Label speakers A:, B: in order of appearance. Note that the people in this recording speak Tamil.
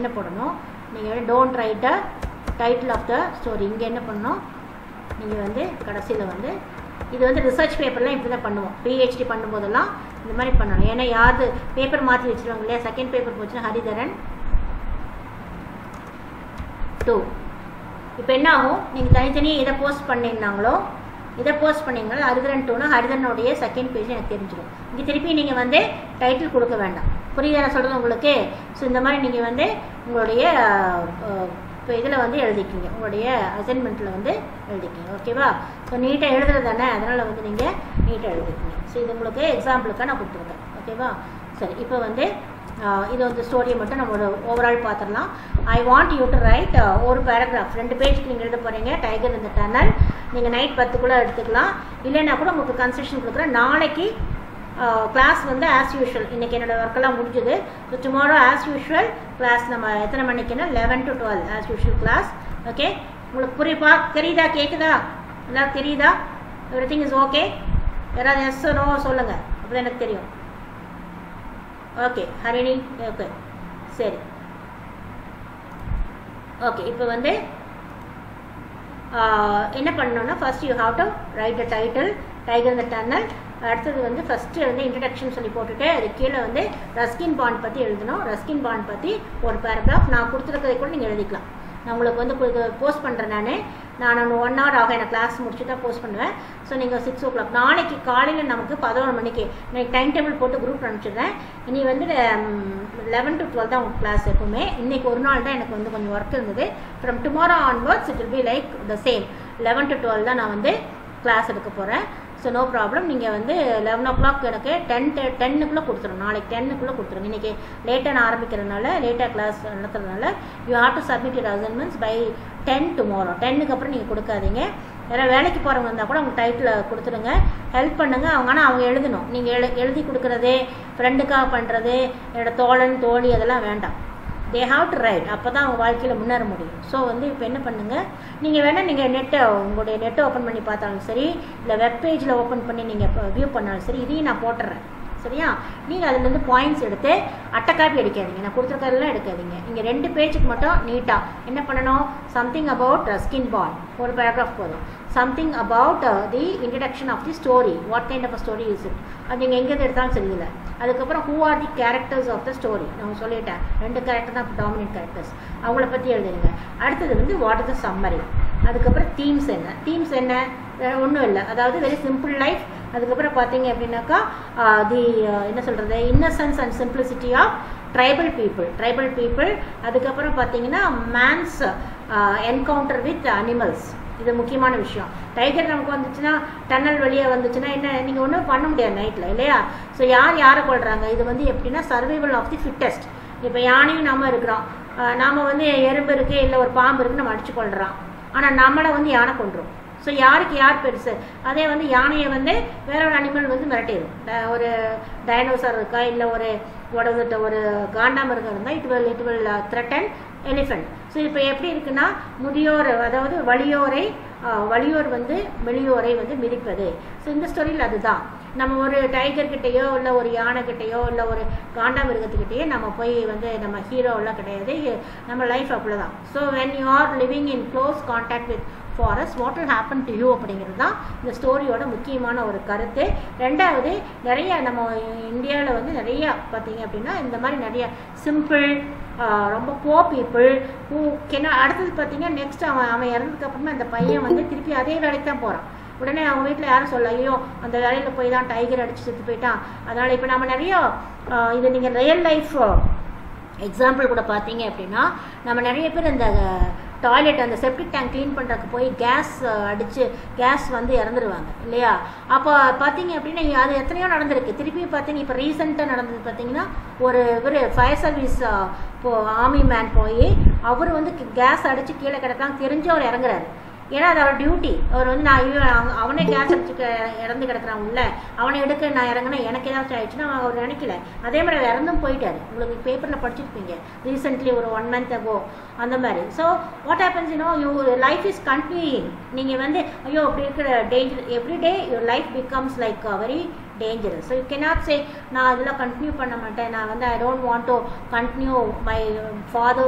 A: என்ன போடணும் நீங்கள் don't write a title of the story இங்கே என்ன பண்ணணும் நீங்கள் வந்து கடைசியில் வந்து இது வந்து ரிசர்ச் பேப்பர்லாம் இப்படி தான் பண்ணுவோம் பிஹெச்டி பண்ணும்போதெல்லாம் இந்த மாதிரி பண்ணணும் ஏன்னா யாரு பேப்பர் மாற்றி வச்சுருவாங்க இல்லையா செகண்ட் பேப்பர் போச்சுன்னா ஹரிதரன் டூ இப்போ என்ன ஆகும் நீங்கள் தனித்தனியாக எதை போஸ்ட் பண்ணியிருந்தாங்களோ இதை போஸ்ட் பண்ணீங்களோ ஹரிதரன் டூனா ஹரிதரனுடைய செகண்ட் பேஜ் எனக்கு தெரிஞ்சிடும் இங்கே திருப்பி நீங்கள் வந்து டைட்டில் கொடுக்க வேண்டாம் புரியுதா நான் சொல்கிறது உங்களுக்கு ஸோ இந்த மாதிரி நீங்கள் வந்து உங்களுடைய இப்போ இதில் வந்து எழுதிக்கிங்க உங்களுடைய அசைன்மெண்ட்டில் வந்து எழுதிக்கிங்க ஓகேவா ஸோ நீட்டாக எழுதுறது தானே அதனால் வந்து நீங்கள் நீட்டாக எழுதிக்கிங்க ஸோ இது உங்களுக்கு எக்ஸாம்பிளுக்காக நான் கொடுத்துருக்கேன் ஓகேவா சரி இப்போ வந்து ஆஹ் இது வந்து ஸ்டோரியை மட்டும் நம்ம ஓவரால் பார்த்துடலாம் I want you to write ஒரு பேராகிராஃப் ரெண்டு பேஜ்க்கு நீங்கள் எழுத போகிறீங்க டைகர் இந்த டனல் நீங்கள் நைட் பத்துக்குள்ளே எடுத்துக்கலாம் இல்லைன்னா கூட உங்களுக்கு கன்செஷன் கொடுக்குறேன் நாளைக்கு கிளாஸ் வந்து ஆஸ் யூஷுவல் இன்றைக்கி என்னோடய ஒர்க்கெல்லாம் முடிஞ்சுது so tomorrow as usual class நம்ம எத்தனை மணிக்குன்னா eleven to twelve as usual class okay உங்களுக்கு புரியுப்பா தெரியுதா கேட்குதா எல்லாம் தெரியுதா எவ்ரி திங் இஸ் ஓகே யாராவது எஸ் நோ சொல்லுங்கள் அப்போ எனக்கு தெரியும் ஓகே ஹரிணி ஓகே சரி ஓகே இப்போ வந்து ஆஹ், என்ன பண்ணணும்னா first you have to write a title tiger the tunnel அடுத்தது வந்து ஃபஸ்ட்டு வந்து இன்ட்ரடக்ஷன் சொல்லி போட்டுட்டு அது கீழே வந்து ரஸ்கின் பாண்ட் பற்றி எழுதணும் ரஸ்கின் பாண்ட் பற்றி ஒரு பேராகிராஃப் நான் கொடுத்துருக்கதை கூட நீங்கள் எழுதிக்கலாம் நான் உங்களுக்கு வந்து போஸ்ட் பண்ணுறேன் நான் நான் ஒன் ஹவர் ஆகும் எனக்கு கிளாஸ் முடிச்சு தான் போஸ்ட் பண்ணுவேன் ஸோ நீங்கள் சிக்ஸ் ஓ கிளாக் நாளைக்கு காலையில் நமக்கு பதினொரு மணிக்கு நான் டைம் டேபிள் போட்டு குரூப் அனுப்பிச்சிடுறேன் இனி வந்து லெவன் டு டுவெல் தான் உங்கள் கிளாஸ் எப்பவுமே இன்னைக்கு ஒரு நாள் தான் எனக்கு வந்து கொஞ்சம் ஒர்க் இருந்தது from tomorrow onwards it will be like the same eleven to twelve தான் நான் வந்து கிளாஸ் எடுக்க போகிறேன் ஸோ நோ ப்ராப்ளம் நீங்கள் வந்து லெவன் ஓ கிளாக் எனக்கு டென் டென்னுக்குள்ளே கொடுத்துரும் நாளைக்கு டென்னுக்குள்ளே கொடுத்துருங்க இன்றைக்கி லேட்டாக நான் ஆரம்பிக்கிறதுனால லேட்டாக கிளாஸ் நடத்துறதுனால you have to submit your assignments by ten tomorrow டென்னுக்கு அப்புறம் நீங்கள் கொடுக்காதீங்க யாராவது வேலைக்கு போகிறவங்க இருந்தால் கூட அவங்க டைட்டில் கொடுத்துருங்க ஹெல்ப் பண்ணுங்கள் அவங்க ஆனால் அவங்க எழுதணும் நீங்கள் எழு எழுதி கொடுக்குறது ஃப்ரெண்டுக்காக பண்ணுறது என்னோட தோழன் தோழி அதெல்லாம் வேண்டாம் தே ஹாவ் டு ரைட் அப்போ தான் அவங்க வாழ்க்கையில் முன்னேற முடியும் ஸோ வந்து இப்போ என்ன பண்ணுங்கள் நீங்கள் வேணால் நீங்கள் நெட்டை உங்களுடைய நெட்டை ஓப்பன் பண்ணி பார்த்தாலும் சரி இல்லை வெப் பேஜில் ஓப்பன் பண்ணி நீங்கள் வியூ பண்ணாலும் சரி இதையும் நான் போட்டுறேன் சரியா நீங்கள் அதுலேருந்து பாயிண்ட்ஸ் எடுத்து அட்டை காப்பி அடிக்காதீங்க நான் கொடுத்துருக்கறதெல்லாம் எடுக்காதீங்க இங்கே ரெண்டு பேஜுக்கு மட்டும் நீட்டாக என்ன பண்ணணும் சம்திங் அபவுட் ஸ்கின் பால் ஒரு பேராகிராஃப் போதும் something about the introduction of the story what kind of story is it அது நீங்கள் எங்கேருந்து எடுத்தாலும் சரியில்லை அதுக்கப்புறம் who are the characters of the story நான் சொல்லிட்டேன் ரெண்டு கேரக்டர் தான் டாமினன்ட் கேரக்டர்ஸ் அவங்கள பற்றி எழுதுங்க அடுத்தது வந்து வாட் இஸ் த சம்மரி அதுக்கப்புறம் தீம்ஸ் என்ன தீம்ஸ் என்ன ஒன்றும் இல்லை அதாவது வெரி சிம்பிள் லைஃப் அதுக்கப்புறம் பார்த்தீங்க அப்படின்னாக்கா தி என்ன சொல்கிறது innocence and simplicity of tribal people tribal people அதுக்கப்புறம் பார்த்தீங்கன்னா மேன்ஸ் என்கவுண்டர் வித் அனிமல்ஸ் இது முக்கியமான விஷயம் டைகர் நமக்கு வந்துச்சுன்னா டன்னல் வெளியே வந்துச்சுன்னா என்ன நீங்கள் ஒன்றும் பண்ண முடியாது நைட்டில் இல்லையா ஸோ யார் யாரை கொள்கிறாங்க இது வந்து எப்படின்னா சர்வைவல் ஆஃப் தி ஃபிட்டஸ்ட் இப்போ யானையும் நம்ம இருக்கிறோம் நாம் வந்து எறும்பு இருக்குது இல்லை ஒரு பாம்பு இருக்குது நம்ம அடிச்சு கொள்கிறோம் ஆனால் நம்மளை வந்து யானை கொண்டுரும் ஸோ யாருக்கு யார் பெருசு அதே வந்து யானையை வந்து வேற ஒரு அனிமல் வந்து மிரட்டிடும் ட- ஒரு டைனோசர் இருக்கா இல்லை ஒரு உடம்புட்ட ஒரு காண்டாமிருகம் இருந்தால் it will it will threaten elephant so இப்போ எப்படி இருக்குன்னா முதியோர் அதாவது வலியோரை ஆஹ், வலியோர் வந்து மெலியோரை வந்து மிதிப்பது ஸோ இந்த ஸ்டோரியில் அதுதான் நம்ம ஒரு டைகர் கிட்டேயோ இல்லை ஒரு யானை கிட்டேயோ இல்லை ஒரு காண்டாமிருகத்துக்கிட்டேயோ நம்ம போய் வந்து நம்ம ஹீரோவெல்லாம் கிடையாது இ- நம்ம லைஃப் அப்படிதான் so when you are living in close contact with forest what will happen to you அப்படிங்கிறது தான் இந்த ஸ்டோரியோட முக்கியமான ஒரு கருத்து ரெண்டாவது நிறைய நம்ம இந்தியாவில் வந்து நிறைய பார்த்தீங்க அப்படின்னா இந்த மாதிரி நிறைய சிம்பிள் ரொம்ப போ பீப்புள் ஹூ கென அடுத்தது பார்த்தீங்கன்னா நெக்ஸ்ட் அவன் அவன் இறந்ததுக்கு அப்புறமா அந்த பையன் வந்து திருப்பி அதே வேலைக்கு தான் போகிறான் உடனே அவங்க வீட்டில் யாரும் சொல்ல ஐயோ அந்த வேலையில் போய் தான் டைகர் அடிச்சு செத்து போயிட்டான் அதனால் இப்போ நம்ம நிறைய ஆஹ் இது நீங்கள் ரியல் லைஃப் எக்ஸாம்பிள் கூட பார்த்தீங்க அப்படின்னா நம்ம நிறைய பேர் இந்த டாய்லெட் அந்த செப்டிக் டேங்க் க்ளீன் பண்ணுறதுக்கு போய் கேஸ் அடித்து கேஸ் வந்து இறந்துருவாங்க இல்லையா அப்போ பார்த்தீங்க அப்படின்னா அது எத்தனையோ நடந்திருக்கு திருப்பி பார்த்தீங்க இப்போ ரீசெண்டாக நடந்தது பார்த்தீங்கன்னா ஒரு இவர் ஃபயர் சர்வீஸ் இப்போ ஆர்மி மேன் போய் அவர் வந்து கேஸ் அடித்து கீழே கிடக்கலாம் தெரிஞ்சு அவர் இறங்குறாரு ஏன்னா அது அவர் டியூட்டி அவர் வந்து நான் இவன் அவ- அவனே கேஸ் அடிச்சு க- இறந்து கிடக்குறான் உள்ள அவனை எடுக்க நான் இறங்கினா எனக்கு ஏதாச்சும் ஆயிடுச்சுன்னா அவன் அவர் நினைக்கல அதே மாதிரி அவர் இறந்தும் போயிட்டாரு உங்களுக்கு பேப்பரில் படிச்சிருப்பீங்க ரீசெண்ட்லி ஒரு ஒன் மந்த் அகோ அந்த மாதிரி so what happens you know you life is continuing நீங்கள் வந்து ஐயோ அப்படி இருக்கிற danger every day your life becomes like very dangerous so you cannot say நான் அதெல்லாம் கண்டினியூ பண்ண மாட்டேன் நான் வந்து I don't want to continue my father